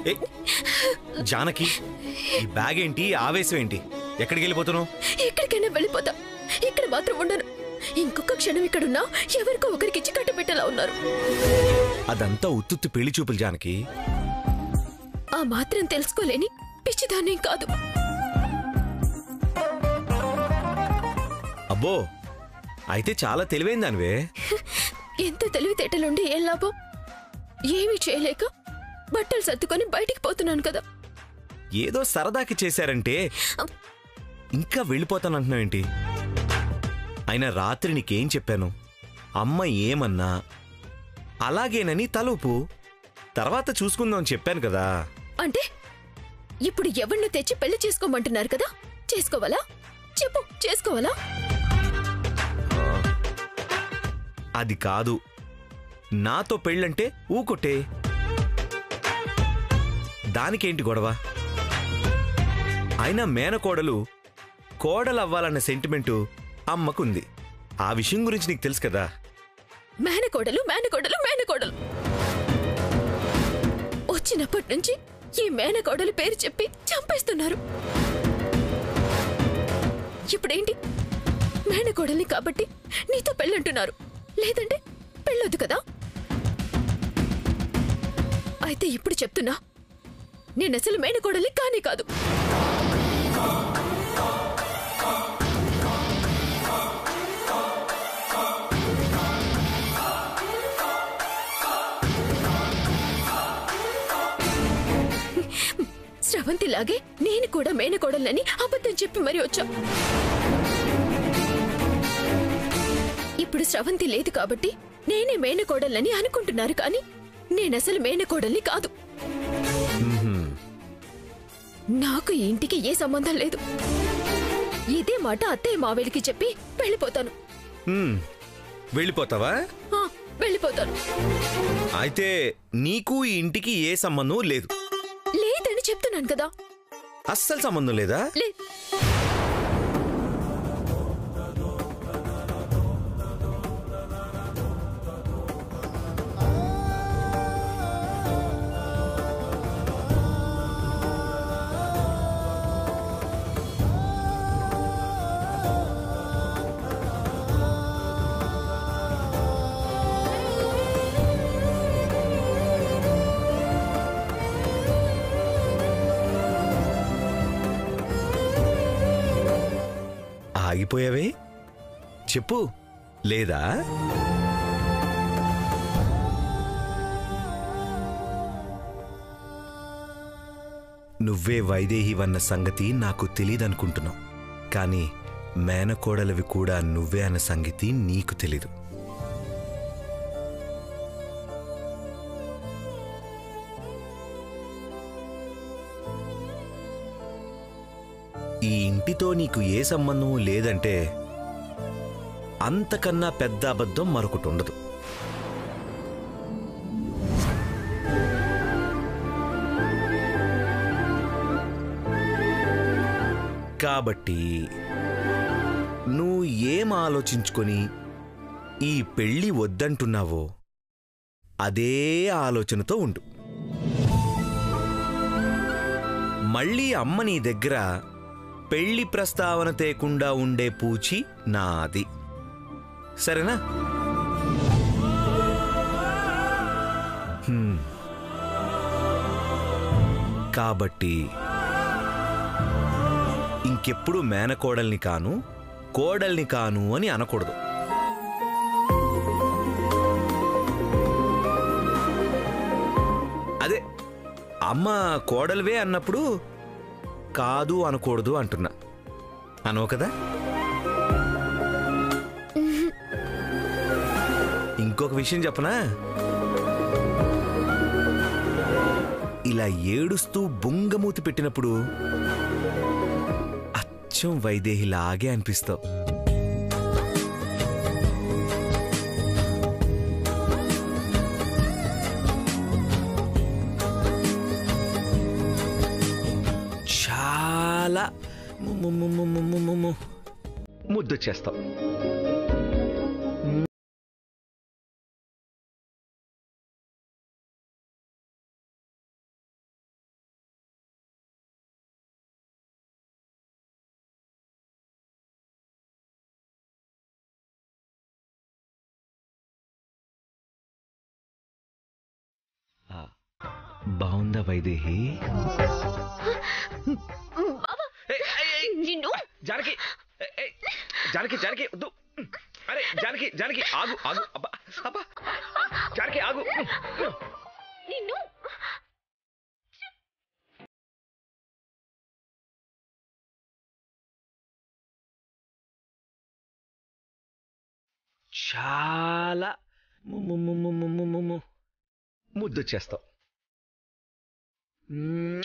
ఏ జానకి ఈ బ్యాగ్ ఏంటి ఆవేశం ఏంటి ఎక్కడికి వెళ్ళిపోతున్నావు ఎక్కడికైనా వెళ్ళిపోతా ఇక్కడ మాత్రం ఉండను ఇంకొక క్షణం ఇక్కడున్నా ఎవరికో ఒకరికిచ్చి కట్టబెట్టేలా ఉన్నారు అదంతా ఉత్తుత్తి పెళ్లి చూపులు జానకి ఆ మాత్రం తెలుసుకోలేని పిచ్చిదాన్నేం కాదు అబ్బో అయితే చాలా తెలివైంది దానివే ఎంత తెలివితేటలుండి ఏం లాభం ఏమీ చేయలేక బట్టలు సర్దుకొని బయటికి పోతున్నాను కదా ఏదో సరదాకి చేశారంటే ఇంకా వెళ్ళిపోతానంటున్నావేంటి అయినా రాత్రి నీకేం చెప్పాను అమ్మ ఏమన్నా అలాగేనని తలుపు తర్వాత చూసుకుందాం అని చెప్పాను కదా అంటే ఇప్పుడు ఎవరిని తెచ్చి పెళ్లి చేసుకోమంటున్నారు కదా చేసుకోవాలా చెప్పు చేసుకోవాలా అది కాదు నాతో పెళ్ళంటే ఊకొట్టే దానికేంటి గొడవ అయినా మేనకోడలు కోడలవ్వాలన్న సెంటిమెంటు అమ్మకుంది ఆ విషయం గురించి నీకు తెలుసు కదా మేనకోడలు మేనకోడలు మేనకోడలు వచ్చినప్పటి నుంచి ఈ మేనకోడలు పేరు చెప్పి చంపేస్తున్నారు ఇప్పుడేంటి మేనకోడల్ని కాబట్టి నీతో పెళ్ళంటున్నారు లేదంటే పెళ్ళొద్దు కదా అయితే ఇప్పుడు చెప్తున్నా నేనసలు మేనకోడల్ని కానే కాదు స్రవంతిలాగే నేను కూడా మేనకోడలని అబద్ధం చెప్పి మరీ వచ్చా ఇప్పుడు స్రవంతి లేదు కాబట్టి నేనే మేనకోడలని అనుకుంటున్నారు కానీ నేనసలు మేనకోడల్ని కాదు నాకు ఈ ఇంటికి ఏ సంబంధం లేదు ఇదే మాట అత్తయ్య మావేలికి చెప్పి వెళ్ళిపోతాను హ్మ్, వెళ్ళిపోతావా ఆ, వెళ్ళిపోతాను అయితే నీకు ఈ ఇంటికి ఏ సంబంధం లేదు లేదని చెప్తున్నాను కదా అస్సలు సంబంధం లేదా లే ఆగిపోయావే చెప్పు లేదా నువ్వే వైదేహివన్న సంగతి నాకు తెలియదనుకుంటున్నావు కానీ మేనకోడలవి కూడా నువ్వే అన్న సంగతి నీకు తెలీదు ఈ ఇంటితో నీకు ఏ సంబంధం లేదంటే అంతకన్నా పెద్ద అబద్ధం మరొకటి ఉండదు కాబట్టి నువ్వు ఏం ఆలోచించుకొని ఈ పెళ్లి వద్దంటున్నావో అదే ఆలోచనతో ఉండు మళ్ళీ అమ్మ నీ దగ్గర పెళ్లి ప్రస్తావన తేకుండా ఉండే పూచి నాది సరేనా హ్మ్. కాబట్టి ఇంకెప్పుడు మేనకోడల్ని కాను కోడల్ని కాను అని అనకూడదు అదే అమ్మ కోడలివే అన్నప్పుడు కాదు అనకూడదు అంటున్నా అనవు కదా ఇంకొక విషయం చెప్పనా ఇలా ఏడుస్తూ బొంగమూతి పెట్టినప్పుడు అచ్చం వైదేహిలాగే అనిపిస్తావు చాలా ము- ము- ము- ము- ము- ము- ము- ముద్దొచ్చేస్తావు బాగుందా వైదేహి బావా ఏయ్, ఏయ్, ఏయ్, నిన్ను జానకి ఏయ్, ఏయ్, జానకి జానకి వద్దు అరే జానకి జానకి ఆగు ఆగు అబ్బా అబ్బా జానకి ఆగు నిన్ను చాలా ము- ము- ము- ము- ము- ము- ము- ము- ముద్దొచ్చేస్తావు మ్మ్.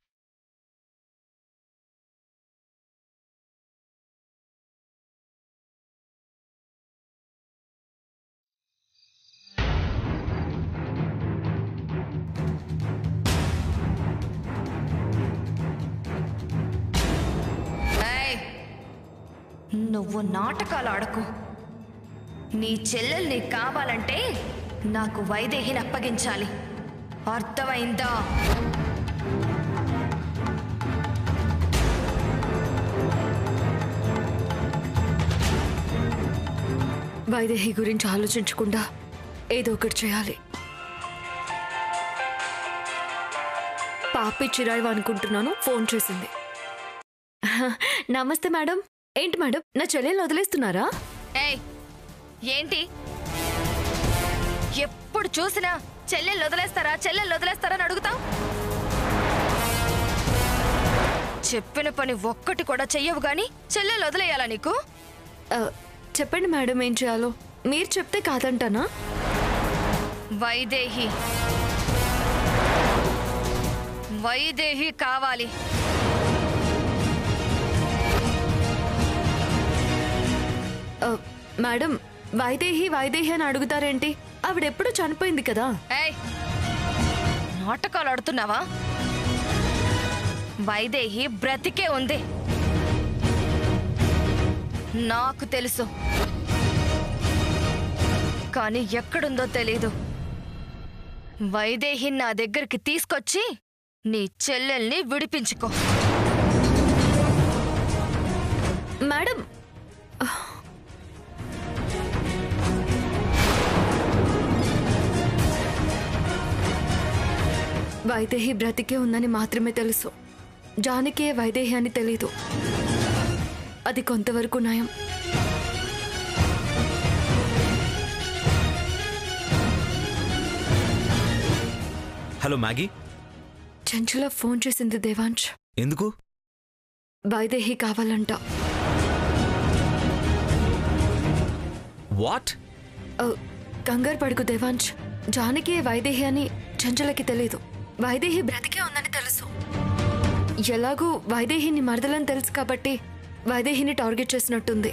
ఏయ్! నువ్వు నాటకాలు ఆడకు నీ చెల్లెల్ని కావాలంటే నాకు వైదేహిని అప్పగించాలి అర్థమైందా వైదేహి గురించి ఆలోచించకుండా ఏదో ఒకటి చేయాలి పాపి చిరాయి అనుకుంటున్నాను ఫోన్ చేసింది నమస్తే మేడం ఏంటి మేడం నా చెల్లెలు వదిలేస్తున్నారా ఏయ్ ఏంటి ఎప్పుడు చూసినా చెల్లెళ్ళు వదిలేస్తారా చెల్లెళ్ళు వదిలేస్తారా అని అడుగుతావు చెప్పిన పని ఒక్కటి కూడా చెయ్యవు గాని చెల్లెళ్ళు వదిలేయాలా నీకు ఆ, చెప్పండి మేడం ఏం చేయాలో మీరు చెప్తే కాదంటానా వైదేహి వైదేహి కావాలి ఆ, మేడం వైదేహి వైదేహి అని అడుగుతారేంటి ఆవిడెప్పుడు చనిపోయింది కదా ఏయ్ నాటకాలు ఆడుతున్నావా వైదేహి బ్రతికే ఉంది నాకు తెలుసు కానీ ఎక్కడుందో తెలీదు వైదేహి నా దగ్గరికి తీసుకొచ్చి నీ చెల్లెల్ని విడిపించుకో మేడం వైదేహి బ్రతికే ఉందని మాత్రమే తెలుసు జానకే వైదేహి అని తెలీదు అది కొంతవరకు నయం హలో మ్యాగీ చెంచుల ఫోన్ చేసింది దేవాంశ్ ఎందుకు వైదేహి కావాలంట వాట్ ఓ, కంగారు పడుకు దేవాంశ్ జానకి వైదేహి అని చెంచలకి తెలీదు వైదేహి బ్రతికే ఉందని తెలుసు ఎలాగూ వైదేహిని మరదలని తెలుసు కాబట్టి వైదేహిని టార్గెట్ చేసినట్టుంది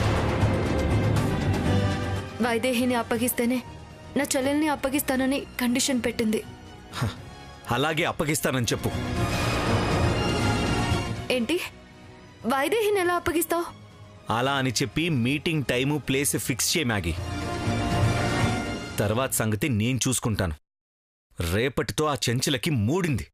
వైదేహిని అప్పగిస్తేనే నా చెల్లెల్ని అప్పగిస్తానని కండిషన్ పెట్టింది అలాగే అప్పగిస్తానని చెప్పు ఏంటి వైదేహిని ఎలా అప్పగిస్తావు అలా అని చెప్పి మీటింగ్ టైము ప్లేస్ ఫిక్స్ చేయి మ్యాగీ తర్వాత సంగతి నేను చూసుకుంటాను రేపటితో ఆ చెంచులకి మూడింది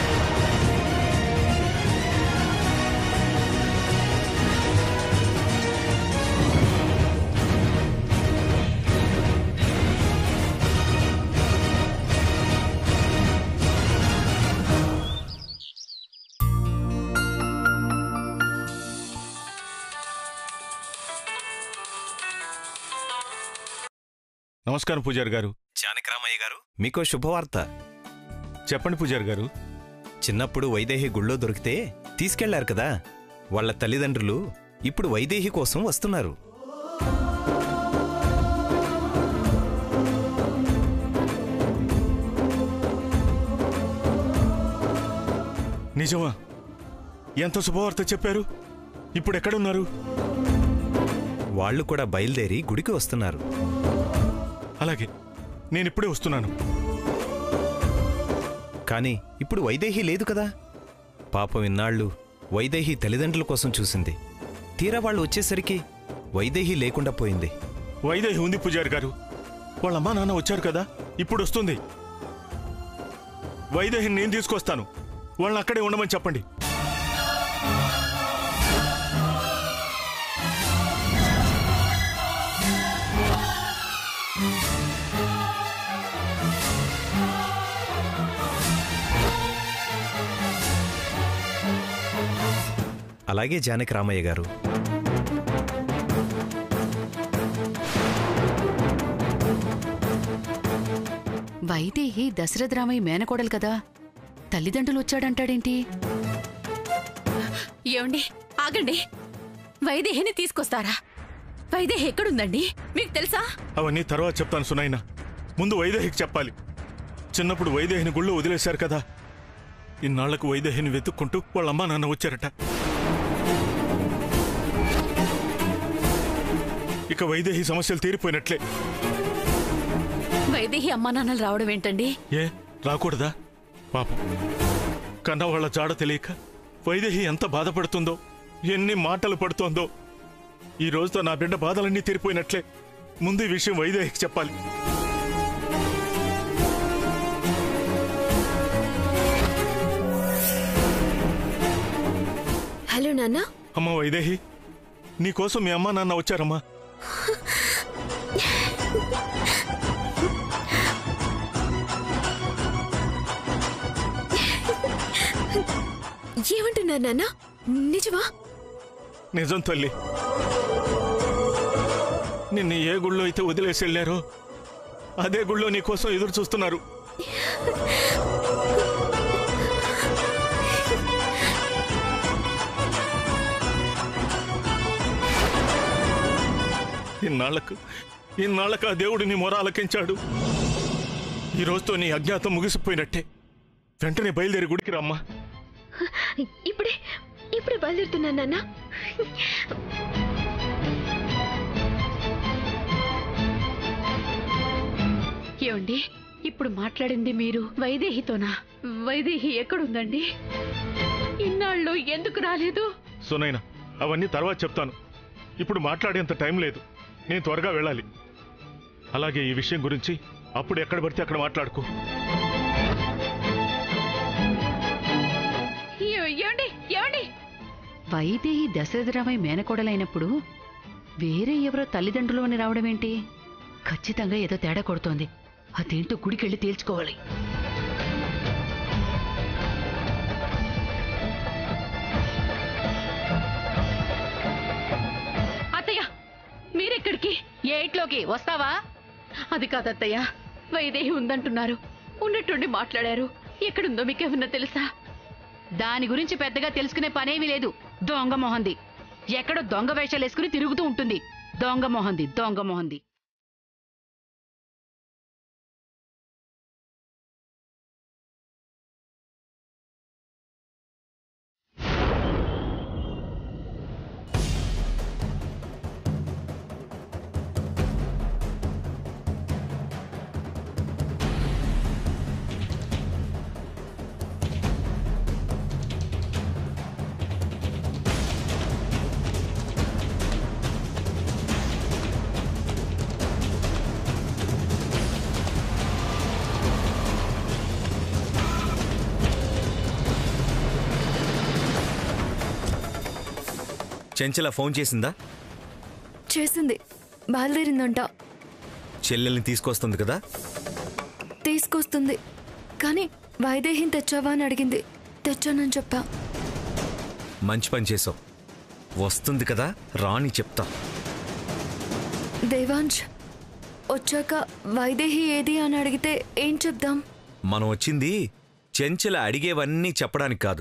నమస్కారం పూజారి గారు జానకరామయ్య గారు మీకో శుభవార్త చెప్పండి పూజారి గారు చిన్నప్పుడు వైదేహి గుళ్ళో దొరికితే తీసుకెళ్లారు కదా వాళ్ళ తల్లిదండ్రులు ఇప్పుడు వైదేహి కోసం వస్తున్నారు నిజమా ఎంత శుభవార్త చెప్పారు ఇప్పుడు ఎక్కడున్నారు వాళ్ళు కూడా బయలుదేరి గుడికి వస్తున్నారు అలాగే నేను ఇప్పుడే వస్తున్నాను కానీ ఇప్పుడు వైదేహి లేదు కదా పాపం ఇన్నాళ్ళు వైదేహి తల్లిదండ్రుల కోసం చూసింది తీరా వాళ్ళు వచ్చేసరికి వైదేహి లేకుండా పోయింది వైదేహి ఉంది పూజారి గారు వాళ్ళ అమ్మా నాన్న వచ్చారు కదా ఇప్పుడు వస్తుంది వైదేహిని నేను తీసుకొస్తాను వాళ్ళని అక్కడే ఉండమని చెప్పండి అలాగే జానకి రామయ్య గారు వైదేహి దశరథరామయ్య మేనకోడలు కదా తల్లిదండ్రులు వచ్చాడంటాడేంటి ఏమండి ఆగండి వైదేహిని తీసుకొస్తారా వైదేహి ఎక్కడుందండి మీకు తెలుసా అవన్నీ తర్వాత చెప్తాను సునైనా ముందు వైదేహికి చెప్పాలి చిన్నప్పుడు వైదేహిని గుళ్ళో వదిలేశారు కదా ఇన్నాళ్లకు వైదేహిని వెతుక్కుంటూ వాళ్ళ అమ్మా నాన్న వచ్చారట ఇక వైదేహి సమస్యలు తీరిపోయినట్లే వైదేహి అమ్మా నాన్నలు రావడం ఏంటండి ఏ రాకూడదా పాపం కన్న వాళ్ళ జాడ తెలియక వైదేహి ఎంత బాధపడుతుందో ఎన్ని మాటలు పడుతోందో ఈ రోజుతో నా బిడ్డ బాధలన్నీ తీరిపోయినట్లే ముందు ఈ విషయం వైదేహికి చెప్పాలి హలో నాన్న అమ్మ వైదేహి నీకోసం మీ అమ్మా నాన్న వచ్చారమ్మా ఏమంటున్నారు నాన్న నిజమా నిజం తల్లి నిన్ను ఏ గుళ్ళో అయితే వదిలేసి వెళ్ళారో అదే గుళ్ళో నీకోసం ఎదురు చూస్తున్నారు ఇన్నాళ్లకు ఇన్నాళ్లకు ఆ దేవుడు నీ మొర ఆలకించాడు ఈ రోజుతో నీ అజ్ఞాతం ముగిసిపోయినట్టే వెంటనే బయలుదేరి గుడికి రమ్మా ఇప్పుడే ఇప్పుడే బయలుదేరుతున్నాను నాన్న ఏమండి ఇప్పుడు మాట్లాడింది మీరు వైదేహితోనా వైదేహి ఎక్కడుందండి ఇన్నాళ్ళు ఎందుకు రాలేదు సునైనా అవన్నీ తర్వాత చెప్తాను ఇప్పుడు మాట్లాడేంత టైం లేదు నేను త్వరగా వెళ్ళాలి అలాగే ఈ విషయం గురించి అప్పుడు ఎక్కడ పడితే అక్కడ మాట్లాడుకో ఏమండి ఏమండి వైదేహి దశరథరామయ్య మేనకోడలైనప్పుడు వేరే ఎవరో తల్లిదండ్రులు అని రావడం ఏంటి ఖచ్చితంగా ఏదో తేడా కొడుతోంది అదేంటో గుడికెళ్ళి తేల్చుకోవాలి అత్తయ్య మీరెక్కడికి ఏ ఇంట్లోకి వస్తావా అది కాదత్తయ్య వైదేహి ఉందంటున్నారు ఉన్నట్టుండి మాట్లాడారు ఎక్కడుందో మీకేమన్నా తెలుసా దాని గురించి పెద్దగా తెలుసుకునే పనేమీ లేదు దొంగ మొహంది ఎక్కడో దొంగ వేషాలు వేసుకుని తిరుగుతూ ఉంటుంది దొంగ మొహంది దొంగ మొహంది చెంచల ఫోన్ చేసిందా చేసింది బయలుదేరిందంట చెల్లెల్ని తీసుకొస్తుంది కదా తీసుకొస్తుంది కానీ వైదేహిని తెచ్చావా అని అడిగింది తెచ్చానని చెప్పా మంచి పని చేసావు వస్తుంది కదా రాని చెప్తా దేవాంశ్ వచ్చాక వైదేహి ఏది అని అడిగితే ఏం చెప్దాం మనం వచ్చింది చెంచల అడిగేవన్నీ చెప్పడానికి కాదు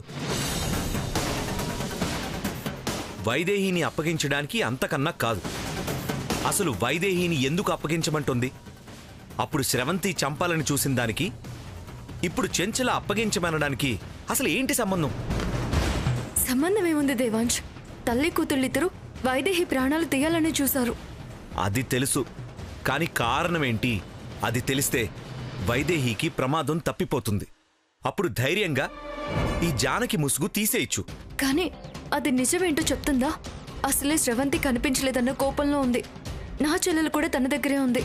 వైదేహిని అప్పగించడానికి అంతకన్నా కాదు అసలు వైదేహిని ఎందుకు అప్పగించమంటుంది అప్పుడు స్రవంతి చంపాలని చూసిన దానికి ఇప్పుడు చెంచల అప్పగించమనడానికి అసలు ఏంటి సంబంధం సంబంధం ఏముంది దేవాంశ్ తల్లి కూతుళ్ళిద్దరూ వైదేహి ప్రాణాలు తీయాలని చూశారు అది తెలుసు కాని కారణమేంటి అది తెలిస్తే వైదేహికి ప్రమాదం తప్పిపోతుంది అప్పుడు ధైర్యంగా ఈ జానకి ముసుగు తీసేయచ్చు కానీ అది నిజమేంటో చెప్తుందా అసలే స్రవంతి కనిపించలేదన్న కోపంలో ఉంది నా చెల్లెలు కూడా తన దగ్గరే ఉంది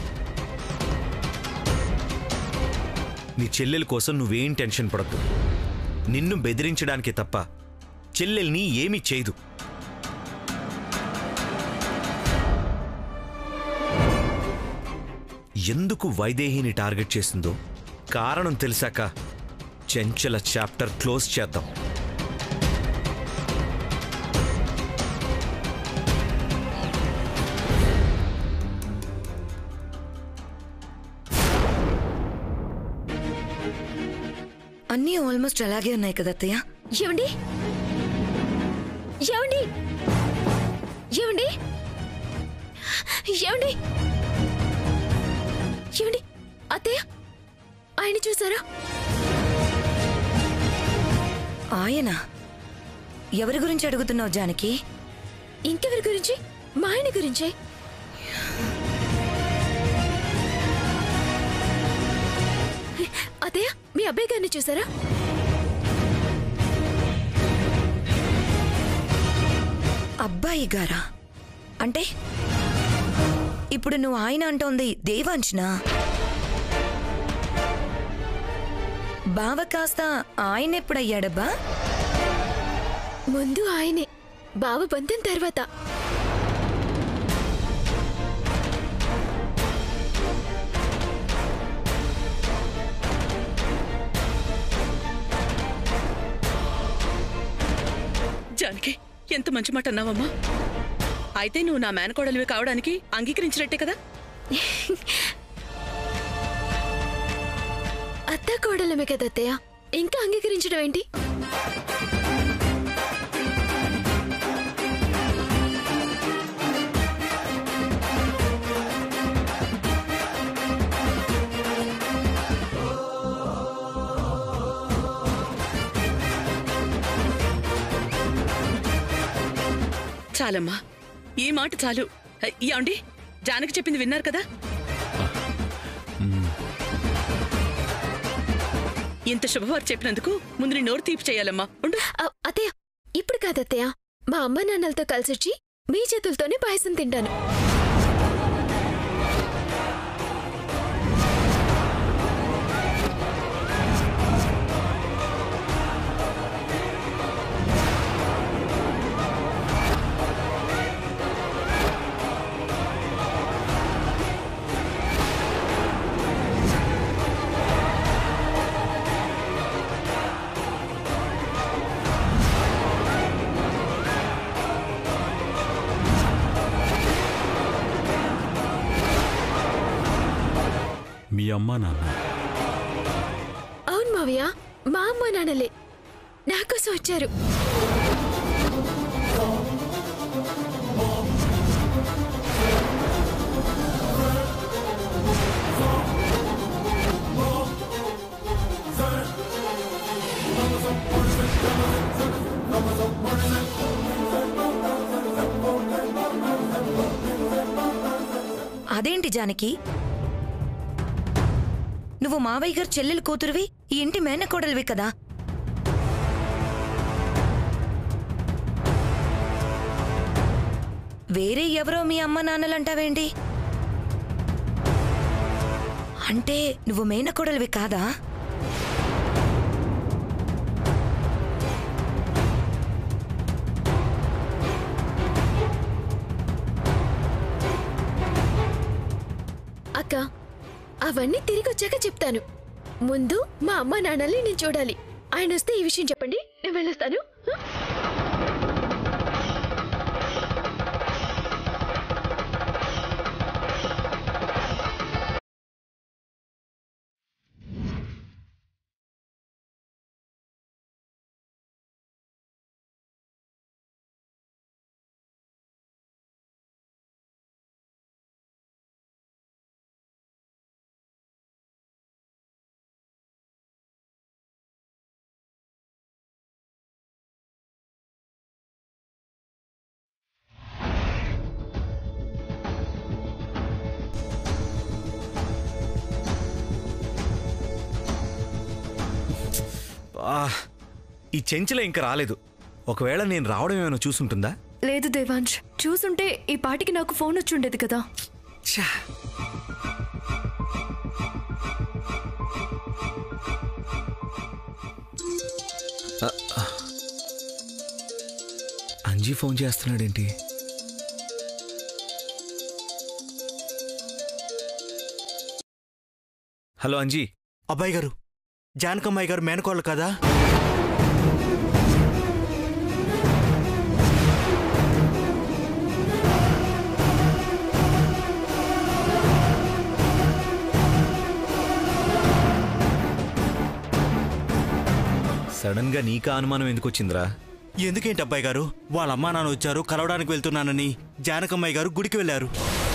నీ చెల్లెల కోసం నువ్వేం టెన్షన్ పడద్దు నిన్ను బెదిరించడానికి తప్ప చెల్లెల్ని ఏమీ చేయదు ఎందుకు వైదేహిని టార్గెట్ చేసిందో కారణం తెలిసాక చెంచల చాప్టర్ క్లోజ్ చేద్దాం అన్నీ ఆల్మోస్ట్ అలాగే ఉన్నాయి కదా అత్తయ్య ఏమండి ఏమండి ఏమండి ఏమండి ఏమండి అత్తయ్య ఆయన చూసారా ఆయన ఎవరి గురించి అడుగుతున్నావు జానకి ఇంకెవరి గురించి మా ఆయన గురించే అత్తయ్య మీ అబ్బాయి గారిని చూసారా అబ్బాయి గారా అంటే ఇప్పుడు నువ్వు ఆయన అంటోంది దేవాంశనా బావ కాస్త ఆయన ఎప్పుడయ్యాడబ్బా ముందు ఆయనే బావ బంధం తర్వాత జానకి ఎంత మంచి మాట అన్నావమ్మా అయితే నువ్వు నా మేనకోడలివి కావడానికి అంగీకరించినట్టే కదా అత్త కోడలమే కదా అత్తయ్య ఇంకా అంగీకరించడం ఏంటి చాలమ్మా ఈ మాట చాలు ఏమండి జానకి చెప్పింది విన్నారు కదా ఇంత శుభవార్త చెప్పినందుకు ముందు నీ నోరు తీపి చేయాలమ్మా ఉండు అ- అత్తయ్య ఇప్పుడు కాదు అత్తయ్య మా అమ్మ నాన్నలతో కలిసి వచ్చి మీ చేతులతోనే పాయసం తింటాను మీ అమ్మా నాన్న అవును మావయ్య మా అమ్మ నాన్నలే నా కోసం వచ్చారు అదేంటి జానకి నువ్వు మావయ్య గారు చెల్లెలు కూతురువి ఈ ఇంటి మేనకోడలివి కదా వేరే ఎవరో మీ అమ్మ నాన్నలంటావేంటి అంటే నువ్వు మేనకోడలివి కాదా అక్క అవన్నీ తిరిగి వచ్చాక చెప్తాను ముందు మా అమ్మ నాన్నల్ని నేను చూడాలి ఆయన వస్తే ఈ విషయం చెప్పండి నేను వెళ్ళొస్తాను హ? ఆ, ఈ చెంచల ఇంకా రాలేదు ఒకవేళ నేను రావడం ఏమైనా చూసుంటుందా లేదు దేవాంశ్ చూసుంటే ఈ పాటికి నాకు ఫోన్ వచ్చి ఉండేది కదా ఛా! ఆ, ఆ. అంజీ ఫోన్ చేస్తున్నాడేంటి హలో అంజీ అబ్బాయి గారు జానకమ్మాయి గారు మేనకోళ్ళు కదా సడన్ గా నీకా అనుమానం ఎందుకు వచ్చిందిరా ఎందుకేంటి అబ్బాయి గారు వాళ్ళ అమ్మా నాన్న వచ్చారు కలవడానికి వెళ్తున్నానని జానకమ్మాయి గారు గుడికి వెళ్ళారు